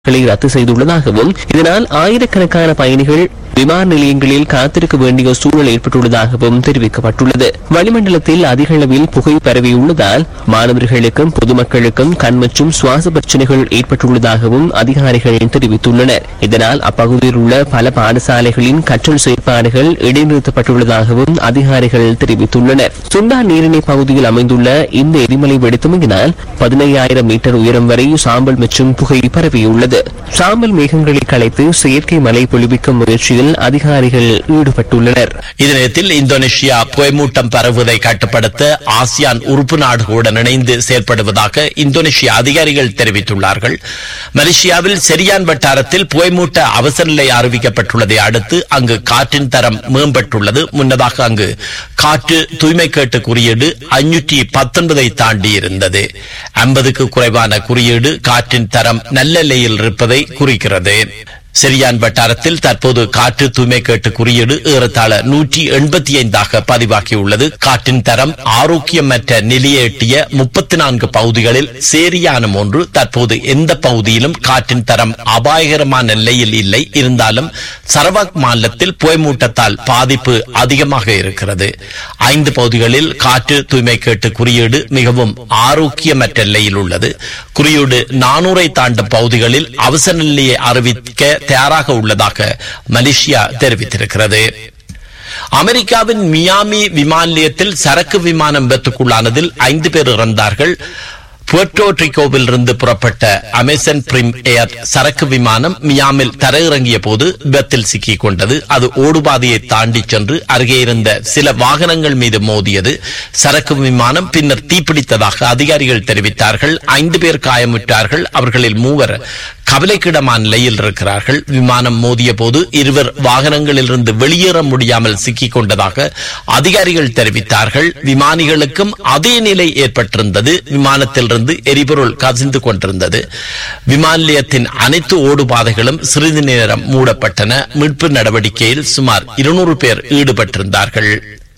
களை ரத்து செய்துள்ளதாகவும் இதனால் ஆயிரக்கணக்கான பயணிகள் விமான நிலையங்களில் காத்திருக்க வேண்டிய சூழல் ஏற்பட்டுள்ளதாகவும் தெரிவிக்கப்பட்டுள்ளது வளிமண்டலத்தில் அதிக அளவில் புகை பரவியுள்ளதால் மாணவர்களுக்கும் பொதுமக்களுக்கும் கண் மற்றும் சுவாச பிரச்சனைகள் ஏற்பட்டுள்ளதாகவும் அதிகாரிகள் தெரிவித்துள்ளனர் இதனால் அப்பகுதியில் உள்ள பல பாடசாலைகளின் கற்றல் செயற்பாடுகள் இடைநிறுத்தப்பட்டுள்ளதாகவும் அதிகாரிகள் தெரிவித்துள்ளனர் சுண்டா நீரிணை பகுதியில் அமைந்துள்ள இந்த எரிமலை வெடித்தமையினால் பதினையாயிரம் மீட்டர் உயரம் வரை சாம்பல் மற்றும் புகை பரவியுள்ளது சாம்பல் மேகங்களை கலைத்து செயற்கை மழை பொழிவிக்கும் முயற்சியில் அதிகாரிகள் ஈடுபட்டுள்ளனர் இதனத்தில் இந்தோனேஷியா புகைமூட்டம் பரவுவதை கட்டுப்படுத்த ஆசியான் உறுப்பு நாடுகளுடன் இணைந்து செயல்படுவதாக இந்தோனேஷியா அதிகாரிகள் தெரிவித்துள்ளார்கள் மலேசியாவில் செரியான் வட்டாரத்தில் புகைமூட்ட அவசர நிலை அறிவிக்கப்பட்டுள்ளதை அடுத்து அங்கு காற்றின் தரம் மேம்பட்டுள்ளது முன்னதாக அங்கு காற்று தூய்மை கேட்டு குறியீடு ஐநூற்றி பத்தொன்பதை தாண்டி இருந்தது ஐம்பதுக்கு குறைவான குறியீடு காற்றின் தரம் நல்ல நிலையில் இருப்பதை குறிக்கிறது செரியான் வட்டாரத்தில் தற்போது காற்று தூய்மை கேட்டு குறியீடு ஏறத்தாழ நூற்றி எண்பத்தி ஐந்தாக பதிவாகியுள்ளது காற்றின் தரம் ஆரோக்கியமற்ற நிலையை எட்டிய முப்பத்தி நான்கு பகுதிகளில் சேரியானம் ஒன்று தற்போது எந்த பகுதியிலும் காற்றின் தரம் அபாயகரமான நிலையில் இல்லை இருந்தாலும் சரவாக் மாநிலத்தில் புகைமூட்டத்தால் பாதிப்பு அதிகமாக இருக்கிறது ஐந்து பகுதிகளில் காற்று தூய்மை கேட்டு குறியீடு மிகவும் ஆரோக்கியமற்ற நிலையில் உள்ளது குறியீடு நானூறை தாண்டும் பகுதிகளில் அவசர நிலையை அறிவிக்க தயாராக உள்ளதாக மலேசியா தெரிவித்திருக்கிறது அமெரிக்காவின் மியாமி விமான நிலையத்தில் சரக்கு விமானம் விபத்துக்குள்ளானதில் ஐந்து பேர் இறந்தார்கள் புவர்டோட்ரிகோவில் இருந்து புறப்பட்ட அமேசன் பிரிம் ஏர் சரக்கு விமானம் மியாமில் தரையிறங்கிய போது விபத்தில் சிக்கிக் கொண்டது அது ஓடுபாதையை தாண்டி சென்று அருகே இருந்த சில வாகனங்கள் மீது மோதியது சரக்கு விமானம் பின்னர் தீப்பிடித்ததாக அதிகாரிகள் தெரிவித்தார்கள் ஐந்து பேர் காயமுற்றார்கள் அவர்களில் மூவர் கவலைக்கிடமான நிலையில் இருக்கிறார்கள் விமானம் மோதிய போது இருவர் வாகனங்களில் இருந்து வெளியேற முடியாமல் சிக்கிக் கொண்டதாக அதிகாரிகள் தெரிவித்தார்கள் விமானிகளுக்கும் அதே நிலை ஏற்பட்டிருந்தது விமானத்திலிருந்து எரிபொருள் கசிந்து கொண்டிருந்தது விமான நிலையத்தின் அனைத்து ஓடுபாதைகளும் சிறிது நேரம் மூடப்பட்டன மீட்பு நடவடிக்கையில் சுமார் இருநூறு பேர் ஈடுபட்டிருந்தார்கள்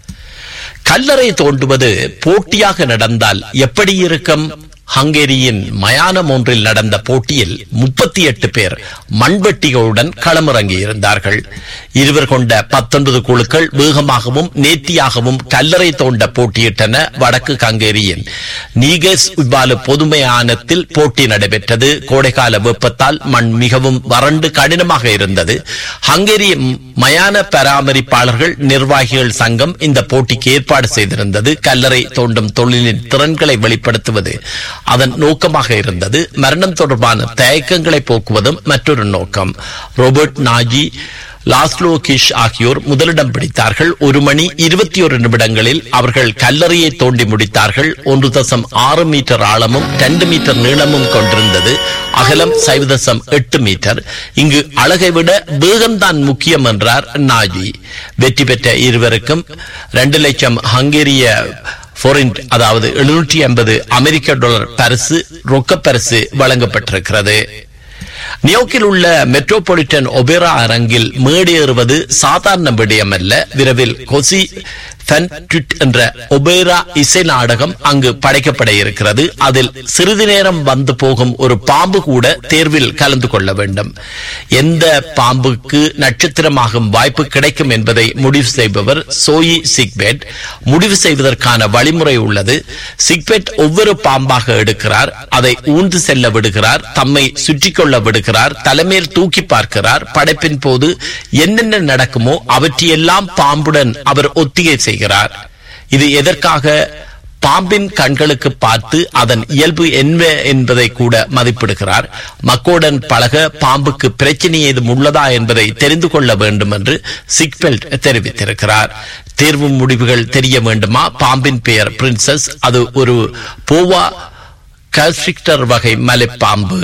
கல்லறை தோண்டுவது போட்டியாக நடந்தால் எப்படி இருக்கும் ஹங்கேரியின் மயானம் ஒன்றில் நடந்த போட்டியில் முப்பத்தி எட்டு பேர் மண்வெட்டிகளுடன் களமிறங்கியிருந்தார்கள் இருவர் கொண்ட பத்தொன்பது குழுக்கள் வேகமாகவும் நேர்த்தியாகவும் கல்லறை தோண்ட போட்டியிட்டன வடக்கு ஹங்கேரியின் நீகஸ் உபாலு பொதுமையானத்தில் போட்டி நடைபெற்றது கோடைகால வெப்பத்தால் மண் மிகவும் வறண்டு கடினமாக இருந்தது ஹங்கேரி மயான பராமரிப்பாளர்கள் நிர்வாகிகள் சங்கம் இந்த போட்டிக்கு ஏற்பாடு செய்திருந்தது கல்லறை தோண்டும் தொழிலின் திறன்களை வெளிப்படுத்துவது அதன் நோக்கமாக இருந்தது மரணம் தொடர்பான தயக்கங்களை போக்குவதும் மற்றொரு நோக்கம் ரோபர்ட் நாஜி லாஸ்லோ கிஷ் ஆகியோர் முதலிடம் பிடித்தார்கள் ஒரு மணி இருபத்தி ஒரு நிமிடங்களில் அவர்கள் கல்லறையை தோண்டி முடித்தார்கள் ஒன்று தசம் ஆறு மீட்டர் ஆழமும் இரண்டு மீட்டர் நீளமும் கொண்டிருந்தது அகலம் சைவ தசம் எட்டு மீட்டர் இங்கு அழகை விட வேகம்தான் முக்கியம் என்றார் நாஜி வெற்றி பெற்ற இருவருக்கும் இரண்டு லட்சம் ஹங்கேரிய ஃபோரிண்ட் அதாவது எழுநூற்றி ஐம்பது அமெரிக்க டாலர் பரிசு ரொக்க பரிசு வழங்கப்பட்டிருக்கிறது நியோக்கில் உள்ள மெட்ரோபாலிட்டன் ஒபேரா அரங்கில் மேடேறுவது சாதாரண விடயம் அல்ல விரைவில் கொசி ஃபன்ட்விட் என்ற ஒபேரா இசை நாடகம் அங்கு படைக்கப்பட இருக்கிறது அதில் சிறிது நேரம் வந்து போகும் ஒரு பாம்பு கூட தேர்வில் கலந்து கொள்ள வேண்டும் எந்த பாம்புக்கு நட்சத்திரமாகும் வாய்ப்பு கிடைக்கும் என்பதை முடிவு செய்பவர் சோயி சிக்பெட் முடிவு செய்வதற்கான வழிமுறை உள்ளது சிக்பெட் ஒவ்வொரு பாம்பாக எடுக்கிறார் அதை ஊந்து செல்ல விடுகிறார் தம்மை சுற்றி கொள்ள விடுகிறார் தலைமையில் தூக்கி பார்க்கிறார் படைப்பின் போது என்னென்ன நடக்குமோ அவற்றையெல்லாம் பாம்புடன் அவர் ஒத்திகை செய்கிறார் இது எதற்காக பாம்பின் கண்களுக்கு பார்த்து அதன் இயல்பு என்ன என்பதை கூட மதிப்பிடுகிறார் மக்களுடன் பழக பாம்புக்கு பிரச்சனை ஏதும் உள்ளதா என்பதை தெரிந்து கொள்ள வேண்டும் என்று சிக்பெல்ட் தெரிவித்திருக்கிறார் தேர்வு முடிவுகள் தெரிய வேண்டுமா பாம்பின் பெயர் பிரின்சஸ் அது ஒரு போவா கல்ஸ்ட்ரிக்டர் வகை மலைப்பாம்பு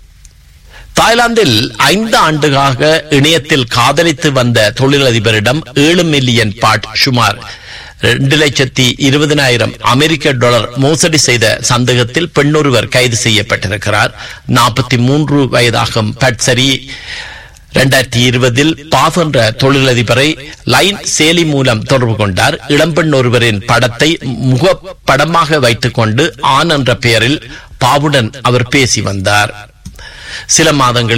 தாய்லாந்தில் ஐந்து ஆண்டுகாக இணையத்தில் காதலித்து வந்த தொழிலதிபரிடம் ஏழு மில்லியன் பாட் சுமார் இரண்டு லட்சத்தி இருபதினாயிரம் அமெரிக்க டாலர் மோசடி செய்த சந்தேகத்தில் பெண்ணொருவர் கைது செய்யப்பட்டிருக்கிறார் நாற்பத்தி மூன்று வயதாகும் பட்சரி இரண்டாயிரத்தி இருபதில் பாஃப் என்ற தொழிலதிபரை லைன் செயலி மூலம் தொடர்பு கொண்டார் இளம்பெண் ஒருவரின் படத்தை முகப்படமாக வைத்துக் கொண்டு ஆன் என்ற பெயரில் பாவுடன் அவர் பேசி வந்தார் சில மாதங்களில்